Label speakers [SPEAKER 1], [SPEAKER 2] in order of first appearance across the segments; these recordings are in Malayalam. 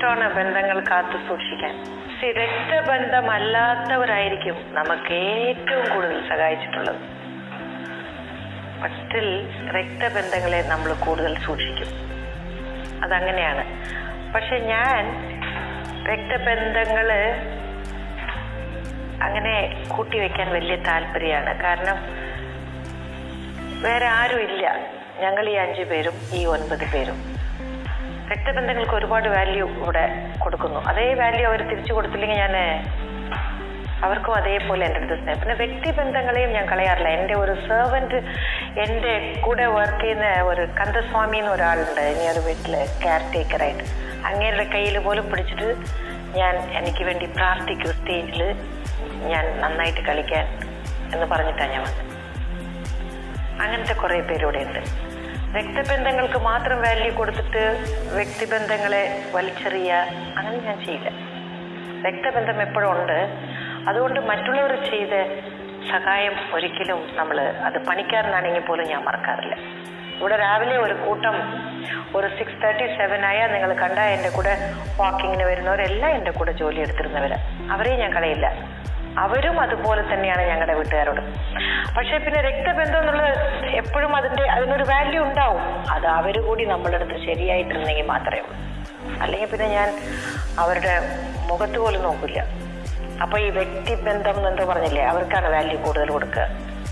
[SPEAKER 1] കഷ്ടമാണ് ബന്ധങ്ങൾ കാത്തു സൂക്ഷിക്കാൻ പക്ഷെ രക്തബന്ധമല്ലാത്തവരായിരിക്കും നമുക്ക് ഏറ്റവും കൂടുതൽ സഹായിച്ചിട്ടുള്ളത് സ്റ്റിൽ രക്തബന്ധങ്ങളെ നമ്മൾ കൂടുതൽ സൂക്ഷിക്കും അതങ്ങനെയാണ് പക്ഷെ ഞാൻ രക്തബന്ധങ്ങള് അങ്ങനെ കൂട്ടിവെക്കാൻ വലിയ താല്പര്യമാണ് കാരണം വേറെ ആരും ഇല്ല ഞങ്ങൾ ഈ അഞ്ചു പേരും ഈ ഒൻപത് പേരും രക്തബന്ധങ്ങൾക്ക് ഒരുപാട് വാല്യൂ ഇവിടെ കൊടുക്കുന്നു അതേ വാല്യൂ അവർ തിരിച്ചു കൊടുത്തില്ലെങ്കിൽ ഞാൻ അവർക്കും അതേപോലെ എൻ്റെ അടുത്ത് സ്നേഹം പിന്നെ വ്യക്തിബന്ധങ്ങളെയും ഞാൻ കളയാറില്ല എൻ്റെ ഒരു സെർവൻറ്റ് എൻ്റെ കൂടെ വർക്ക് ചെയ്യുന്ന ഒരു കന്ദസ്വാമി എന്ന് ഒരാളുണ്ട് ഇനി ഒരു വീട്ടിൽ കെയർ ടേക്കറായിട്ട് അങ്ങേരുടെ കയ്യിൽ പോലും പിടിച്ചിട്ട് ഞാൻ എനിക്ക് വേണ്ടി പ്രാർത്ഥിക്കും സ്റ്റേജിൽ ഞാൻ നന്നായിട്ട് കളിക്കാൻ എന്ന് പറഞ്ഞിട്ടാണ് ഞാൻ വന്നത് അങ്ങനത്തെ കുറേ പേരൂടെ ഉണ്ട് രക്തബന്ധങ്ങൾക്ക് മാത്രം വാല്യൂ കൊടുത്തിട്ട് വ്യക്തിബന്ധങ്ങളെ വലിച്ചെറിയുക അങ്ങനെ ഞാൻ ചെയ്യില്ല രക്തബന്ധം എപ്പോഴും ഉണ്ട് അതുകൊണ്ട് മറ്റുള്ളവർ ചെയ്ത സഹായം ഒരിക്കലും നമ്മൾ അത് പണിക്കാരനാണെങ്കിൽ പോലും ഞാൻ മറക്കാറില്ല ഇവിടെ രാവിലെ ഒരു കൂട്ടം ഒരു സിക്സ് തേർട്ടി സെവൻ ആയാൽ നിങ്ങൾ കണ്ട എൻ്റെ കൂടെ വാക്കിങ്ങിന് വരുന്നവരെല്ലാം എൻ്റെ കൂടെ ജോലി എടുത്തിരുന്നവര് അവരെയും ഞാൻ കളയില്ല അവരും അതുപോലെ തന്നെയാണ് ഞങ്ങളുടെ വീട്ടുകാരോട് പക്ഷെ പിന്നെ രക്തബന്ധം എന്നുള്ളത് എപ്പോഴും അതിന്റെ അതിനൊരു വാല്യൂ ഉണ്ടാവും അത് അവർ കൂടി നമ്മളുടെ അടുത്ത് ശരിയായിട്ടിരുന്നെങ്കിൽ മാത്രമേ ഉള്ളൂ അല്ലെങ്കിൽ പിന്നെ ഞാൻ അവരുടെ മുഖത്ത് പോലും നോക്കില്ല അപ്പൊ ഈ വ്യക്തിബന്ധം എന്നെന്തോ പറഞ്ഞില്ലേ അവർക്കാണ് വാല്യൂ കൂടുതൽ കൊടുക്കുക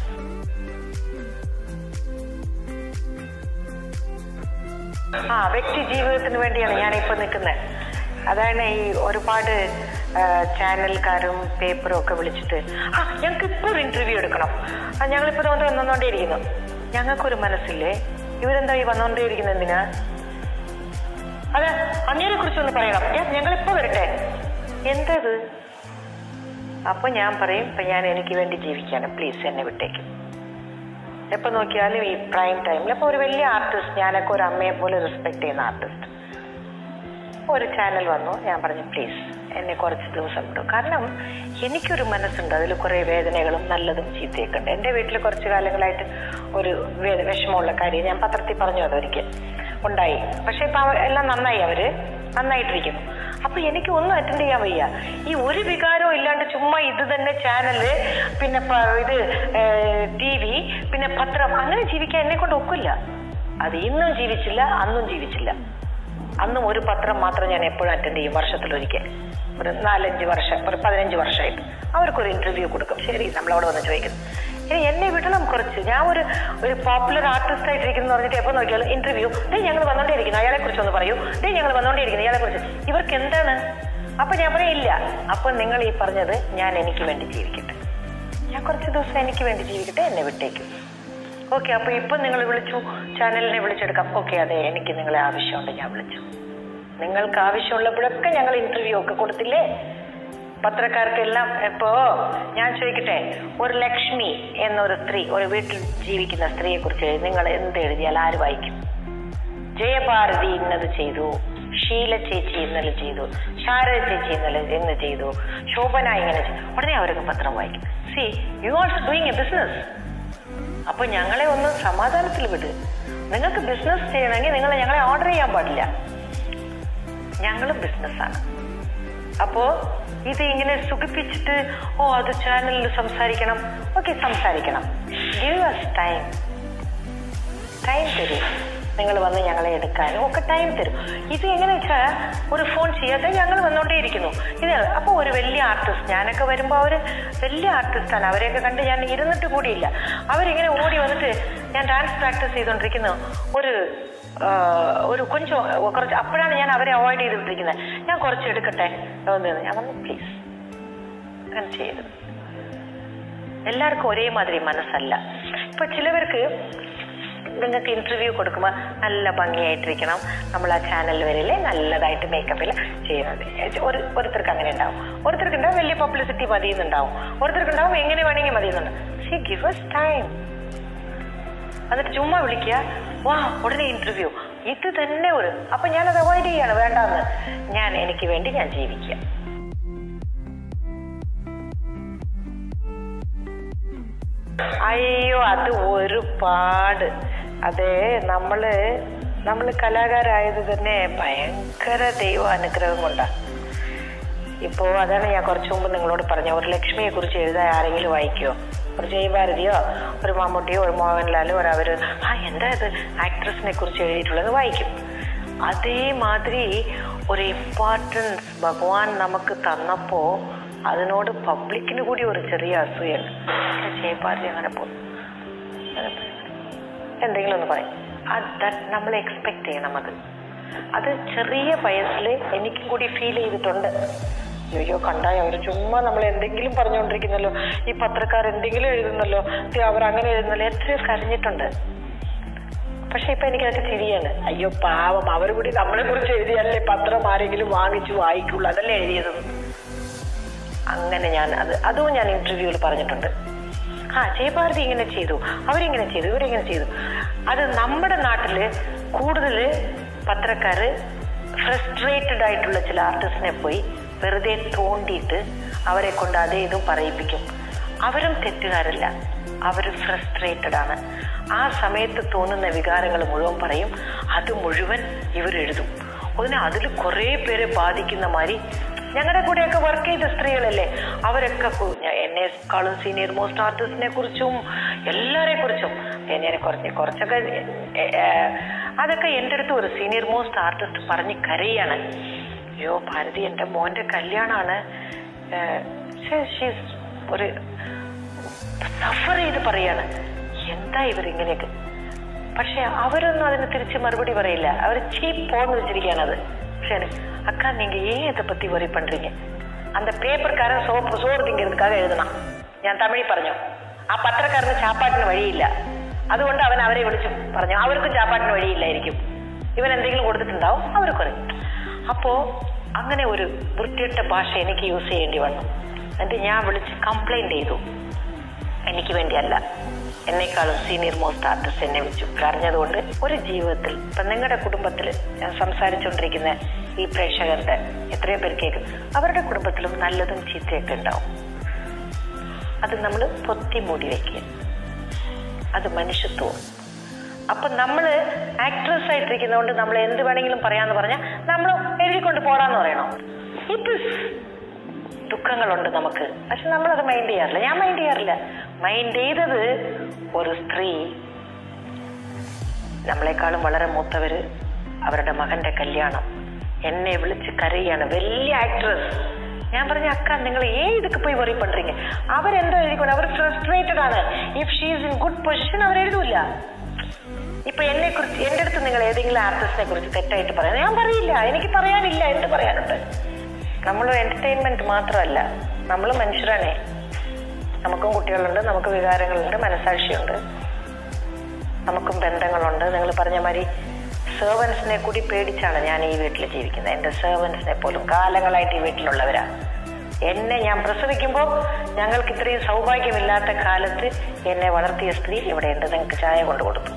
[SPEAKER 1] ആ വ്യക്തി ജീവിതത്തിന് വേണ്ടിയാണ് ഞാനിപ്പോ നിൽക്കുന്നത് അതാണ് ഈ ഒരുപാട് ആ, ചാനൽക്കാരും പേപ്പറും ഒക്കെ വിളിച്ചിട്ട് ആ ഞങ്ങൾക്ക് ഇപ്പോൾ ഒരു ഇന്റർവ്യൂ എടുക്കണം ആ ഞങ്ങളിപ്പോ വന്ന് വന്നുകൊണ്ടേയിരിക്കുന്നു ഞങ്ങൾക്കൊരു മനസ്സില്ലേ ഇവരെന്താ ഈ വന്നുകൊണ്ടേയിരിക്കുന്നത് എന്തിനാ അതെ അങ്ങേരെ കുറിച്ചൊന്ന് പറയണം ഞാൻ ഞങ്ങളിപ്പോ വരട്ടെ എന്തത് അപ്പൊ ഞാൻ പറയും ഇപ്പൊ ഞാൻ എനിക്ക് വേണ്ടി ജീവിക്കാണ് പ്ലീസ് എന്നെ വിട്ടേക്കും എപ്പോ നോക്കിയാലും ഈ പ്രൈം ടൈമിൽ അപ്പൊ ഒരു വലിയ ആർട്ടിസ്റ്റ് ഞാനൊക്കെ ഒരു അമ്മയെ പോലെ റെസ്പെക്ട് ചെയ്യുന്ന ആർട്ടിസ്റ്റ് ഒരു ചാനൽ വന്നു ഞാൻ പറഞ്ഞു പ്ലീസ് എന്നെ കുറച്ച് ദിവസം വിട്ടു കാരണം എനിക്കൊരു മനസ്സുണ്ട് അതിൽ കുറേ വേദനകളും നല്ലതും ചീത്തയൊക്കെ ഉണ്ട് എൻ്റെ വീട്ടിൽ കുറച്ച് കാലങ്ങളായിട്ട് ഒരു വേ- വിഷമമുള്ള കാര്യം ഞാൻ പത്രത്തിൽ പറഞ്ഞു അതൊരിക്കൽ ഉണ്ടായി പക്ഷെ ഇപ്പൊ അവ- എല്ലാം നന്നായി അവര് നന്നായിട്ടിരിക്കുന്നു അപ്പൊ എനിക്ക് ഒന്നും അറ്റൻഡ് ചെയ്യാൻ വയ്യ ഈ ഒരു വികാരവും ഇല്ലാണ്ട് ചുമ്മാ ഇത് തന്നെ ചാനല് പിന്നെ പ- ഇത് ടി വി പിന്നെ പത്രം അങ്ങനെ ജീവിക്കാൻ എന്നെ കൊണ്ട് ഒക്കില്ല അത് ഇന്നും ജീവിച്ചില്ല അന്നും ജീവിച്ചില്ല അന്നും ഒരു പത്രം മാത്രം ഞാൻ എപ്പോഴും അറ്റൻഡ് ചെയ്യും വർഷത്തിലൊരിക്കൽ ഒരു നാലഞ്ച് വർഷം ഒരു പതിനഞ്ച് വർഷമായിട്ട് അവർക്കൊരു ഇന്റർവ്യൂ കൊടുക്കും ശരി നമ്മളവിടെ വന്ന് ചോദിക്കുന്നു ഇനി എന്നെ വിടണം കുറച്ച് ഞാൻ ഒരു ഒരു പോപ്പുലർ ആർട്ടിസ്റ്റ് ആയിട്ടിരിക്കുന്നു പറഞ്ഞിട്ട് എപ്പോൾ നോക്കിയാലും ഇന്റർവ്യൂ ഡേ ഞങ്ങൾ വന്നോണ്ടേയിരിക്കുന്നു അയാളെ കുറിച്ച് ഒന്ന് പറയൂ ഡേ ഞങ്ങൾ വന്നോണ്ടേയിരിക്കുന്നു ഇയാളെ കുറിച്ച് ഇവർക്ക് എന്താണ് അപ്പൊ ഞാൻ പറയും ഇല്ല അപ്പൊ നിങ്ങൾ ഈ പറഞ്ഞത് ഞാൻ എനിക്ക് വേണ്ടി ജീവിക്കട്ടെ ഞാൻ കുറച്ച് ദിവസം എനിക്ക് വേണ്ടി ജീവിക്കട്ടെ എന്നെ വിട്ടേക്കും ഓക്കെ അപ്പൊ ഇപ്പൊ നിങ്ങൾ വിളിച്ചു ചാനലിനെ വിളിച്ചെടുക്കാം ഓക്കെ അതെ എനിക്ക് നിങ്ങളെ ആവശ്യമുണ്ട് ഞാൻ വിളിച്ചു നിങ്ങൾക്ക് ആവശ്യമുള്ളപ്പോഴൊക്കെ ഞങ്ങൾ ഇന്റർവ്യൂ ഒക്കെ കൊടുത്തില്ലേ പത്രക്കാർക്കെല്ലാം ഇപ്പോ ഞാൻ ചോദിക്കട്ടെ ഒരു ലക്ഷ്മി എന്നൊരു സ്ത്രീ ഒരു വീട്ടിൽ ജീവിക്കുന്ന സ്ത്രീയെ കുറിച്ച് നിങ്ങൾ എന്ത് എഴുതിയാൽ ആര് വായിക്കും ജയഭാരതി ഇന്നത് ചെയ്തു ഷീല ചേച്ചി ഇന്നലെ ചെയ്തു ശാരദ ചേച്ചി ഇന്നലെ ഇന്ന് ചെയ്തു ശോഭന ഇങ്ങനെ ചെയ്തു ഉടനെ അവരൊക്കെ പത്രം വായിക്കും see you also doing a business അപ്പൊ ഞങ്ങളെ ഒന്ന് സമാധാനത്തിൽ വിട് നിങ്ങൾക്ക് ബിസിനസ് ചെയ്യണമെങ്കിൽ നിങ്ങൾ ഞങ്ങളെ ഓർഡർ ചെയ്യാൻ പാടില്ല ഞങ്ങളും ബിസിനസ്സാണ് അപ്പോ ഇത് ഇങ്ങനെ സുഖിപ്പിച്ചിട്ട് ഓ അത് ചാനലിൽ സംസാരിക്കണം ഓക്കെ സംസാരിക്കണം ഗിവ് അസ് ടൈം ടൈം തരും നിങ്ങൾ വന്ന് ഞങ്ങളെ എടുക്കാനും ഒക്കെ ടൈം തരും ഇത് എങ്ങനെ വെച്ചാൽ ഒരു ഫോൺ ചെയ്യാതെ ഞങ്ങൾ വന്നുകൊണ്ടേയിരിക്കുന്നു ഇത് അപ്പോൾ ഒരു വലിയ ആർട്ടിസ്റ്റ് ഞാനൊക്കെ വരുമ്പോൾ അവർ വലിയ ആർട്ടിസ്റ്റാണ് അവരെയൊക്കെ കണ്ട് ഞാൻ ഇരുന്നിട്ട് കൂടിയില്ല അവരിങ്ങനെ ഓടി വന്നിട്ട് ഞാൻ ഡാൻസ് പ്രാക്ടീസ് ചെയ്തുകൊണ്ടിരിക്കുന്നു ഒരു ആ, ഒരു കൊഞ്ചം കുറച്ച് അപ്പോഴാണ് ഞാൻ അവരെ അവോയ്ഡ് ചെയ്തിട്ടിരിക്കുന്നത് ഞാൻ കുറച്ച് എടുക്കട്ടെ എന്ന് ഞാൻ പറഞ്ഞു പ്ലീസ് അങ്ങനെ ചെയ്യരുത് എല്ലാവർക്കും ഒരേമാതിരി മനസ്സല്ല ഇപ്പൊ ചിലവർക്ക് നിങ്ങൾക്ക് ഇന്റർവ്യൂ കൊടുക്കുമ്പോൾ നല്ല ഭംഗിയായിട്ടിരിക്കണം നമ്മൾ ആ ചാനൽ വരില്ലേ നല്ലതായിട്ട് മേക്കപ്പിൽ ചെയ്യുന്നത് ഒരു ഓരോരുത്തർക്ക് അങ്ങനെ ഉണ്ടാവും ഓരോരുത്തർക്ക് ഉണ്ടാവും വലിയ പബ്ലിസിറ്റി മതിയെന്നുണ്ടാവും ഓരോരുത്തർക്ക് ഉണ്ടാവും എങ്ങനെ വേണമെങ്കിൽ മതിയെന്നുണ്ട് സി ഗിവ് എസ് ടൈം എന്നിട്ട് ചുമ്മാ വിളിക്കുക വാ ഉടനെ ഇന്റർവ്യൂ ഇത് തന്നെ ഒരു അപ്പൊ ഞാനത് അവോയ്ഡ് ചെയ്യാണ് വേണ്ടാന്ന് ഞാൻ എനിക്ക് വേണ്ടി ഞാൻ ജീവിക്കുക അയ്യോ അത് ഒരുപാട് അതെ നമ്മള് നമ്മൾ കലാകാരായത് തന്നെ ഭയങ്കര ദൈവ അനുഗ്രഹം കൊണ്ടാണ് ഇപ്പോൾ അതാണ് ഞാൻ കുറച്ചു മുമ്പ് നിങ്ങളോട് പറഞ്ഞ ഒരു ലക്ഷ്മിയെ കുറിച്ച് എഴുതാൻ ആരെങ്കിലും വായിക്കുമോ ഒരു ജയഭാരതിയോ ഒരു മമ്മൂട്ടിയോ ഒരു മോഹൻലാലോ ഒരു അവർ ആ എന്താ ഇത് ആക്ട്രസിനെ കുറിച്ച് എഴുതിയിട്ടുള്ളത് വായിക്കും അതേമാതിരി ഒരു ഇമ്പോർട്ടൻസ് ഭഗവാൻ നമുക്ക് തന്നപ്പോ അതിനോട് പബ്ലിക്കിന് കൂടി ഒരു ചെറിയ അസൂയാണ് ജയഭാരതി അങ്ങനെ പോകും എന്തെങ്കിലും ഒന്ന് പറയും അത് നമ്മൾ എക്സ്പെക്ട് ചെയ്യണം അത് അത് ചെറിയ വയസ്സിൽ എനിക്കും കൂടി ഫീൽ ചെയ്തിട്ടുണ്ട് അയ്യോ കണ്ടായി അവർ ചുമ്മാ നമ്മൾ എന്തെങ്കിലും പറഞ്ഞുകൊണ്ടിരിക്കുന്നല്ലോ ഈ പത്രക്കാർ എന്തെങ്കിലും എഴുതുന്നല്ലോ ദേ അവർ അങ്ങനെ എഴുതുന്നല്ലോ എത്രയോ കരഞ്ഞിട്ടുണ്ട് പക്ഷെ ഇപ്പൊ എനിക്കതൊക്കെ ചിരിയാണ് അയ്യോ പാവം അവർ കൂടി നമ്മളെ കുറിച്ച് എഴുതിയല്ലേ പത്രം ആരെങ്കിലും വാങ്ങിച്ചു വായിക്കുള്ളൂ അതല്ലേ എഴുതിയത് അങ്ങനെ ഞാൻ അത് അതും ഞാൻ ഇന്റർവ്യൂവിൽ പറഞ്ഞിട്ടുണ്ട് ആ ജയഭാരതി ഇങ്ങനെ ചെയ്തു അവരിങ്ങനെ ചെയ്തു ഇവരിങ്ങനെ ചെയ്തു അത് നമ്മുടെ നാട്ടില് കൂടുതൽ പത്രക്കാര് ഫ്രസ്ട്രേറ്റഡ് ആയിട്ടുള്ള ചില ആർട്ടിസ്റ്റിനെ പോയി വെറുതെ തോണ്ടിയിട്ട് അവരെ കൊണ്ട് അതേ ഇതും പറയിപ്പിക്കും അവരും തെറ്റുകാരല്ല അവർ ഫ്രസ്ട്രേറ്റഡ് ആണ് ആ സമയത്ത് തോന്നുന്ന വികാരങ്ങൾ മുഴുവൻ പറയും അത് മുഴുവൻ ഇവരെഴുതും അതിന് അതിൽ കുറേ പേരെ ബാധിക്കുന്ന മാതിരി ഞങ്ങളുടെ കൂടെയൊക്കെ വർക്ക് ചെയ്ത സ്ത്രീകളല്ലേ അവരൊക്കെ കു- ഞ- എന്നെക്കാളും സീനിയർ മോസ്റ്റ് ആർട്ടിസ്റ്റിനെ കുറിച്ചും എല്ലാരെ കുറിച്ചും എന്നെ കുറച്ച് കുറച്ചൊക്കെ എ, എ, അതൊക്കെ എൻ്റെ അടുത്ത് ഒരു സീനിയർ മോസ്റ്റ് ആർട്ടിസ്റ്റ് പറഞ്ഞ് കരയാണ് അയ്യോ ഭാരതി എൻ്റെ മോൻ്റെ കല്യാണമാണ് ഷീസ് ഒരു സഫർ ചെയ്ത് പറയാണ് എന്താ ഇവരിങ്ങനെയൊക്കെ പക്ഷെ അവരൊന്നും അതിന് തിരിച്ച് മറുപടി പറയില്ല അവർ ചീപ്പ് പോന്ന് വെച്ചിരിക്കുകയാണ് അത് പക്ഷേ அக்கா நீங்க ஏன் இதை பத்தி worry பண்றீங்க அந்த പേപ്പർക്കാരൻ സോപ്പ് സോറ് തിങ്கிறதுக்காக എഴുതണം ഞാൻ തമിഴിൽ പറഞ്ഞു ആ പത്രക്കാരന് ചാപ്പാട്ടിന് വഴിയില്ല അതുകൊണ്ട് അവൻ അവരെ വിളിച്ചു പറഞ്ഞു അവർക്കും ചാപ്പാട്ടിന് വഴിയില്ലായിരിക്കും ഇവൻ എന്തെങ്കിലും കൊടുത്തിട്ടുണ്ടാവും അവർ കുറയും അപ്പോ അങ്ങനെ ഒരു വൃത്തിയിട്ട ഭാഷ എനിക്ക് യൂസ് ചെയ്യേണ്ടി വന്നു എന്നിട്ട് ഞാൻ വിളിച്ച് കംപ്ലൈന്റ് ചെയ്തു എനിക്ക് വേണ്ടിയല്ല എന്നെക്കാളും സീനിയർ മോസ്റ്റ് ആർട്ടിസ്റ്റ് എന്നെ വിളിച്ചു കരഞ്ഞതുകൊണ്ട് ഒരു ജീവിതത്തിൽ ഇപ്പൊ നിങ്ങളുടെ കുടുംബത്തിൽ ഞാൻ സംസാരിച്ചുകൊണ്ടിരിക്കുന്ന ഈ പ്രേക്ഷകരുടെ എത്രയോ പേര് കേൾക്കും അവരുടെ കുടുംബത്തിലും നല്ലതും ചീത്തയൊക്കെ ഉണ്ടാവും അത് നമ്മൾ പൊത്തി മൂടി വെക്കുക അത് മനുഷ്യത്വവും അപ്പൊ നമ്മള് ആക്ട്രസ് ആയിട്ടിരിക്കുന്നതുകൊണ്ട് നമ്മൾ എന്ത് വേണമെങ്കിലും പറയാന്ന് പറഞ്ഞാൽ നമ്മൾ എഴുതിക്കൊണ്ട് പോടാന്ന് പറയണോ ഇറ്റ് ദുഃഖങ്ങളുണ്ട് നമുക്ക് പക്ഷെ നമ്മളത് മൈൻഡ് ചെയ്യാറില്ല ഞാൻ മൈൻഡ് ചെയ്യാറില്ല മൈൻഡ് ചെയ്തത് ഒരു സ്ത്രീ നമ്മളെക്കാളും വളരെ മൂത്തവര് അവരുടെ മകന്റെ കല്യാണം എന്നെ വിളിച്ച് കരയാണ് വലിയ ആക്ട്രസ് ഞാൻ പറഞ്ഞ അക്ക നിങ്ങൾ ഏൻ ഇതൊക്കെ പോയി വറി പண்றீங்க അവരെന്തോ എഴുതിക്കൊണ്ട് അവർ ഫ്രസ്ട്രേറ്റഡ് ആണ് if she's in good position അവർ എഴുതൂല ഇപ്പൊ എന്നെ കുറിച്ച് എന്റെ അടുത്ത് നിങ്ങൾ ഏതെങ്കിലും ആർട്ടിസ്റ്റിനെ കുറിച്ച് തെറ്റായിട്ട് പറയാം ഞാൻ പറയില്ല എനിക്ക് പറയാനില്ല എന്ത് പറയാനുണ്ട് നമ്മൾ എന്റർടൈൻമെന്റ് മാത്രമല്ല നമ്മൾ മനുഷ്യരാണേ നമുക്കും കുട്ടികളുണ്ട് നമുക്ക് വികാരങ്ങളുണ്ട് മനസാക്ഷിയുണ്ട് നമുക്കും ബന്ധങ്ങളുണ്ട് നിങ്ങൾ പറഞ്ഞ മാതിരി സെർവൻസിനെ കൂടി പേടിച്ചാണ് ഞാൻ ഈ വീട്ടിൽ ജീവിക്കുന്നത് എൻ്റെ സെർവൻസിനെ പോലും കാലങ്ങളായിട്ട് ഈ വീട്ടിലുള്ളവരാ എന്നെ ഞാൻ പ്രസവിക്കുമ്പോൾ ഞങ്ങൾക്ക് ഇത്രയും സൗഭാഗ്യമില്ലാത്ത കാലത്ത് എന്നെ വളർത്തിയ സ്ത്രീ ഇവിടെയുണ്ട് നിങ്ങൾക്ക് ചായ കൊണ്ടു കൊടുത്തു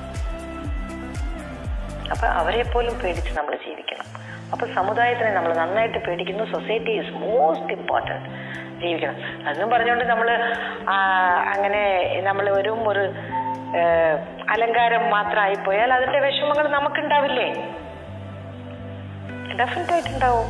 [SPEAKER 1] അപ്പൊ അവരെ പോലും പേടിച്ച് നമ്മൾ ജീവിക്കണം അപ്പൊ സമുദായത്തിനെ നമ്മൾ നന്നായിട്ട് പേടിക്കുന്നു സൊസൈറ്റി ഈസ് മോസ്റ്റ് ഇമ്പോർട്ടൻറ്റ് ജീവിക്കണം അതെന്നും പറഞ്ഞുകൊണ്ട് നമ്മൾ അങ്ങനെ നമ്മൾ വെറും ഒരു ആ, അലങ്കാരം മാത്രമായി പോയാൽ അതിന്റെ വിഷമങ്ങൾ നമുക്കുണ്ടാവില്ലേ ഡെഫിനറ്റ് ആയിട്ടുണ്ടാവും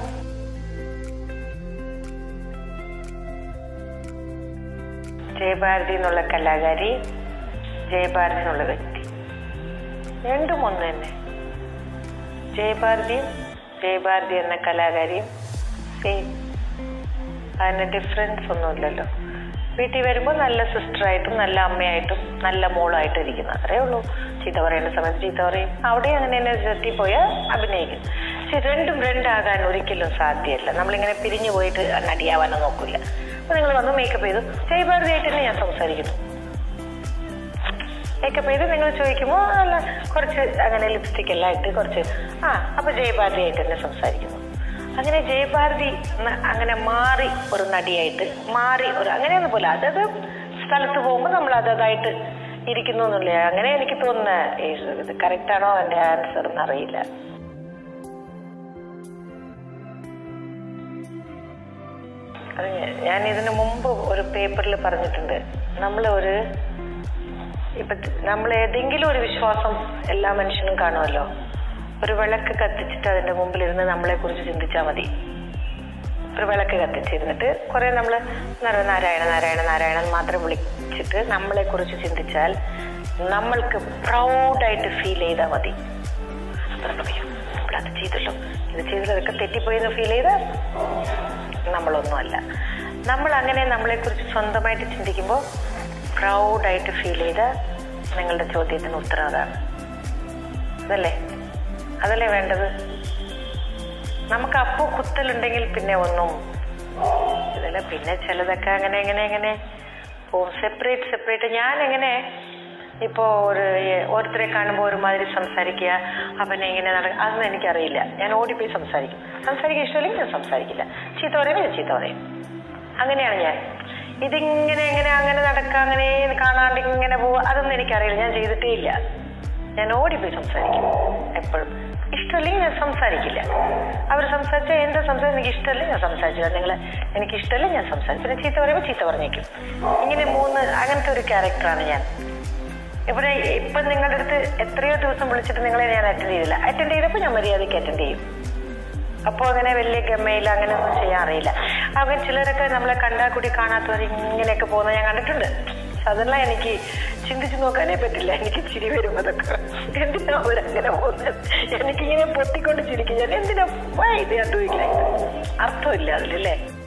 [SPEAKER 1] ജയഭാരതി എന്നുള്ള കലാകാരി ജയഭാരതി എന്നുള്ള വ്യക്തി രണ്ടും ഒന്ന് തന്നെ ജയഭാരതിയും ജയഭാരതി എന്ന കലാകാരിയും സെയിം അതിന് ഡിഫറൻസ് ഒന്നുമില്ലല്ലോ വീട്ടിൽ വരുമ്പോൾ നല്ല സിസ്റ്ററായിട്ടും നല്ല അമ്മയായിട്ടും നല്ല മോളായിട്ടും ഇരിക്കുന്നു അത്രേ ഉള്ളൂ ചീത്ത പറയേണ്ട സമയത്ത് ചീത്ത പറയും അവിടെ അങ്ങനെ തന്നെ സെറ്റിൽ പോയാൽ അഭിനയിക്കും പക്ഷെ രണ്ടും രണ്ടാകാൻ ഒരിക്കലും സാധ്യമല്ല നമ്മളിങ്ങനെ പിരിഞ്ഞു പോയിട്ട് നടിയാവാനോ നോക്കില്ല അപ്പൊ നിങ്ങൾ വന്ന് മേക്കപ്പ് ചെയ്തു ജയഭാരതിയായിട്ട് തന്നെ ഞാൻ സംസാരിക്കുന്നു മേക്കപ്പ് ചെയ്ത് നിങ്ങൾ ചോദിക്കുമ്പോൾ നല്ല കുറച്ച് അങ്ങനെ ലിപ്സ്റ്റിക് എല്ലാം ഇട്ട് കുറച്ച് ആ അപ്പൊ ജയഭാരതി ആയിട്ട് തന്നെ സംസാരിക്കുന്നു അങ്ങനെ ജയഭാരതി ന- അങ്ങനെ മാറി ഒരു നടിയായിട്ട് മാറി ഒരു അങ്ങനെയൊന്നും പോലെ അതത് സ്ഥലത്ത് പോകുമ്പോൾ നമ്മൾ അതതായിട്ട് ഇരിക്കുന്നു എന്നുള്ള അങ്ങനെ എനിക്ക് തോന്നുന്ന ഈ ഇത് കറക്റ്റ് ആണോ എന്റെ ആൻസർ എന്നറിയില്ല അത് ഞാൻ- ഞാൻ ഇതിനു മുമ്പ് ഒരു പേപ്പറിൽ പറഞ്ഞിട്ടുണ്ട് നമ്മൾ ഒരു ഇപ്പൊ നമ്മൾ ഏതെങ്കിലും ഒരു വിശ്വാസം എല്ലാ മനുഷ്യനും കാണുമല്ലോ ഒരു വിളക്ക് കത്തിച്ചിട്ട് അതിന്റെ മുമ്പിലിരുന്ന് നമ്മളെ കുറിച്ച് ചിന്തിച്ചാൽ മതി ഒരു വിളക്ക് കത്തിച്ചിരുന്നിട്ട് കുറെ നമ്മൾ നാരായണ നാരായണ നാരായണ എന്ന് മാത്രം വിളിച്ചിട്ട് നമ്മളെ കുറിച്ച് ചിന്തിച്ചാൽ നമ്മൾക്ക് പ്രൗഡായിട്ട് ഫീൽ ചെയ്താൽ മതി അപ്പൊ നമ്മൾ പറയും, നമ്മളത് ചെയ്തല്ലോ ഇത് ചെയ്തല്ലോ അതൊക്കെ തെറ്റിപ്പോയെന്ന് ഫീൽ ചെയ്താൽ നമ്മളൊന്നുമല്ല നമ്മൾ അങ്ങനെ നമ്മളെ കുറിച്ച് സ്വന്തമായിട്ട് ചിന്തിക്കുമ്പോൾ പ്രൗഡായിട്ട് ഫീൽ ചെയ്ത നിങ്ങളുടെ ചോദ്യത്തിന് ഉത്തരം അതാണ് അതല്ലേ അതല്ലേ വേണ്ടത് നമുക്ക് അപ്പോ കുത്തലുണ്ടെങ്കിൽ പിന്നെ ഒന്നും ഇതില്ല പിന്നെ ചിലതൊക്കെ അങ്ങനെ എങ്ങനെ എങ്ങനെ പോവും സെപ്പറേറ്റ് സെപ്പറേറ്റ് ഞാൻ എങ്ങനെ ഇപ്പോ ഒരു ഏ- ഓരോരുത്തരെ കാണുമ്പോൾ ഒരുമാതിരി സംസാരിക്കുക അവനെ ഇങ്ങനെ നട അതൊന്നും എനിക്കറിയില്ല ഞാൻ ഓടിപ്പോയി സംസാരിക്കും സംസാരിക്കാൻ ഇഷ്ടമില്ലെങ്കിൽ ഞാൻ സംസാരിക്കില്ല ചീത്ത പറയുമ്പോൾ ഞാൻ ചീത്ത പറയും അങ്ങനെയാണ് ഞാൻ ഇതിങ്ങനെ എങ്ങനെ അങ്ങനെ നടക്കുക അങ്ങനെ കാണാണ്ട് ഇങ്ങനെ പോവുക അതൊന്നും എനിക്കറിയില്ല ഞാൻ ചെയ്തിട്ടേ ഇല്ല ഞാൻ ഓടിപ്പോയി സംസാരിക്കും എപ്പോഴും ഇഷ്ടമല്ലെങ്കിൽ ഞാൻ സംസാരിക്കില്ല അവർ സംസാരിച്ചാൽ എന്താ സംസാരിച്ചത് എനിക്ക് ഇഷ്ടമല്ല ഞാൻ സംസാരിച്ചില്ല നിങ്ങൾ എനിക്ക് ഇഷ്ടമല്ല ഞാൻ സംസാരിച്ചു പിന്നെ ചീത്ത പറയുമ്പോൾ ചീത്ത പറഞ്ഞേക്കും ഇങ്ങനെ മൂന്ന് അങ്ങനത്തെ ഒരു ക്യാരക്ടറാണ് ഞാൻ ഇവിടെ ഇപ്പൊ നിങ്ങളുടെ അടുത്ത് എത്രയോ ദിവസം വിളിച്ചിട്ട് നിങ്ങളെ ഞാൻ അറ്റൻഡ് ചെയ്തില്ല അറ്റൻഡ് ചെയ്തപ്പോൾ ഞാൻ മര്യാദയ്ക്ക് അറ്റൻഡ് ചെയ്യും അപ്പോൾ അങ്ങനെ വലിയ ഗമയില്ല അങ്ങനെ ഒന്നും ചെയ്യാൻ അറിയില്ല അങ്ങനെ ചിലരൊക്കെ നമ്മളെ കണ്ടാൽ കൂടി കാണാത്തവർ ഇങ്ങനെയൊക്കെ പോകുന്നത് ഞാൻ കണ്ടിട്ടുണ്ട് അതെല്ലാം എനിക്ക് ചിന്തിച്ചു നോക്കാനേ പറ്റില്ല എനിക്ക് ചിരി വരും അതൊക്കെ എന്തിനാ അവരങ്ങനെ പോകുന്നത് എനിക്കിങ്ങനെ പൊട്ടിക്കൊണ്ട് ചിരിക്കും ഞാൻ എന്തിനാ വൈ ഇത് ഞാൻ ഡൂയില്ല അർത്ഥമില്ല അതിലല്ലേ